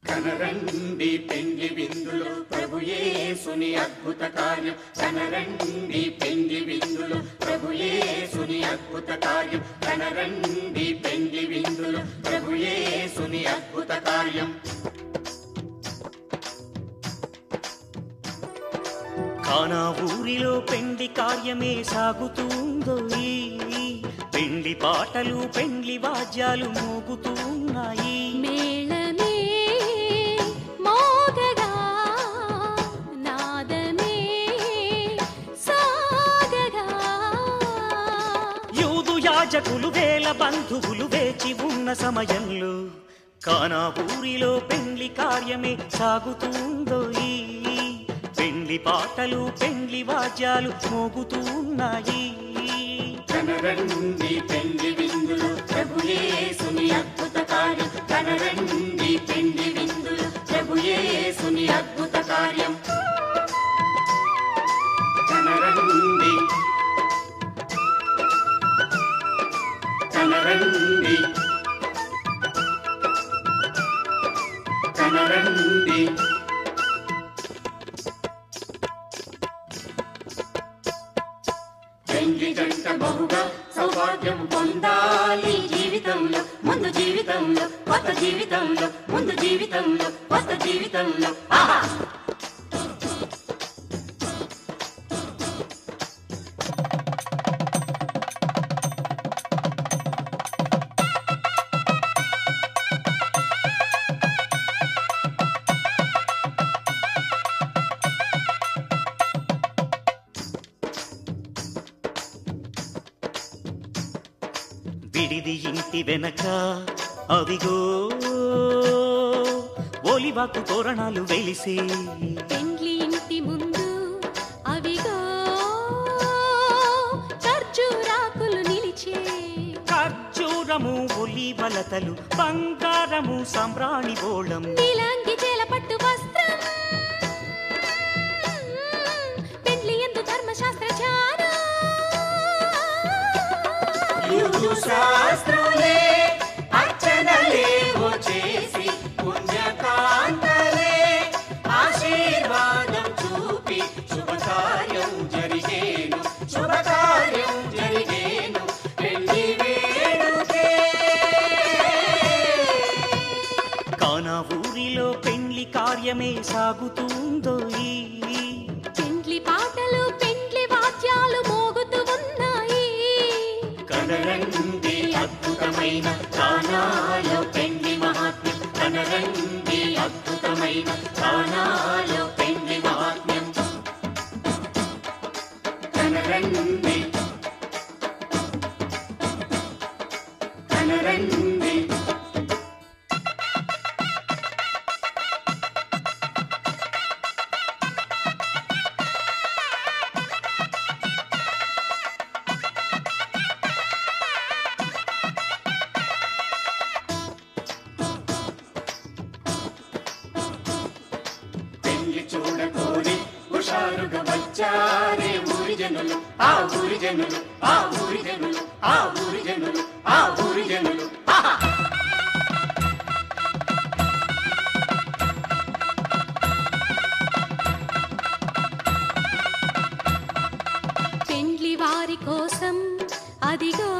కనరండి పెండ్లి విందులో ప్రభు యేసుని అద్భుత కార్యం కనరండి పెండ్లి విందులో ప్రభు యేసుని అద్భుత కార్యం కనరండి పెండ్లి విందులో ప్రభు యేసుని అద్భుత కార్యం కానా ఊరిలో పెండ్లి కార్యమే సాగుతుందో ఈ పెండ్లి పాటలు పెండ్లి వాద్యాలు మోగుతున్నాయి మేళమే మోగగా నాదమే సాగగా యూదు యాజకులు వేల బంధువులు వేచి ఉన్న సమయంలో కానా ఊరిలో పెండ్లి కార్యమే సాగుతుందో ఈ పెండ్లి పాటలు పెండ్లి వాద్యాలు మోగుతున్నాయి కనరండి పెండ్లి విందులో ప్రభు యేసుని అద్భుత కార్యం కనరండి పెండ్లి విందులో ప్రభు యేసుని అద్భుత కార్యం కనరండి కనరండి కనరండి పెండ్లి జంట బహుగా సౌభాగ్యం పొందాలి జీవితంలో ముందు జీవితంలో కొత్త జీవితంలో ముందు జీవితంలో కొత్త జీవితంలో ఆహా విడిది ఇంటి వెనక అవిగో ఒలివాకు తోరణాలు వెలిసే పెండ్లి ఇంటి ముందు అవిగో ఖర్జూరాకులు నిలిచే ఖర్జూరము ఒలివలతలు బంగారము సాంబ్రాణి బోళం నీలాంగి చేలపట్టు వస్త్రం పెండ్లి ఎందు ధర్మశాస్త్ర యుగు శాస్త్రులే అర్చనలేవో చేసి పుణ్యకాంతలే ఆశీర్వాదం చూపి శుభకార్యం జరిగేను శుభకార్యం జరిగేను పెళ్లి వేడుకే కానా ఊరిలో పెండ్లి కార్యమే సాగుతుందో ఈ పెండ్లి పాటలు పెండ్లి వాద్యాలు మోగుతూ ఉన్నాయి కనరండి అద్భుతమైన కానాలో పెండ్లి మహాత్మ్యం కనరండి అద్భుతమైన కానాలో పెండ్లి మహాత్మ్యం కనరండి కనరండి పెళ్లి చూడకోరి హుషారుగా వచ్చారే ఊరి జనులు ఆ ఊరి జనులు ఆ ఊరి జనులు ఆ ఊరి జనులు ఆ ఊరి జనులు ఆహా! పెండ్లి వారి కోసం అదిగో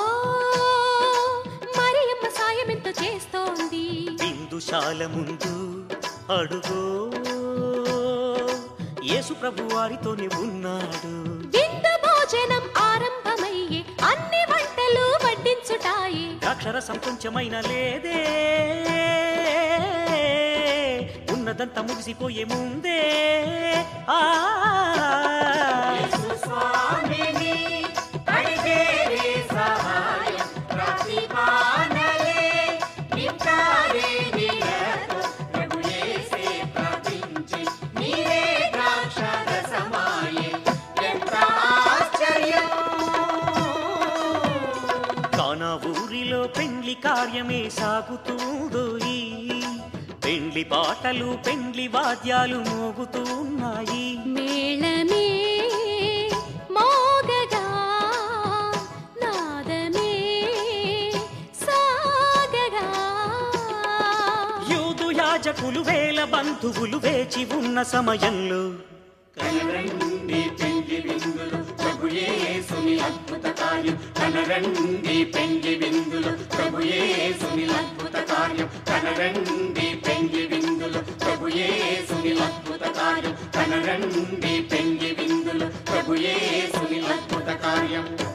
మరియమ్మ సాయం ఎంతో చేస్తోంది బిందుశాల ముందు అడుగో యేసు ప్రభు వారితోనే ఉన్నాడు విందు భోజనం ఆరంభమయ్యే అన్ని వంటలు వడ్డించుటాయి ద్రాక్షరసం కొంచెమైన లేదే ఉన్నదంతా ముగిసిపోయే ముందే ఆ స్వామిని అడిగేరే సహాయం ప్రతిమానలే నింపారే నీడతో ప్రభు యేసే ప్రార్థించి నీరే ద్రాక్షరసమాయే ఎంత ఆశ్చర్యం కానా ఊరిలో పెండ్లి కార్యమే సాగుతుందో ఈ పెండ్లి పాటలు పెండ్లి వాద్యాలు మోగుతున్నాయి మేళమే మోగగా నాదమే సాగగా యాజకులు వేల బంధువులు వేచి ఉన్న సమయంలో కనరండి పెండ్లి విందులు ప్రభు యేసుని అద్భుత కార్యం కనరండి పెండ్లి విందులు ప్రభు యేసుని అద్భుత కార్యం కనరండి పెండ్లి విందులు ప్రభు యేసుని అద్భుత కార్యం కనరండి పెండ్లి విందులు ప్రభు యేసుని అద్భుత కార్యం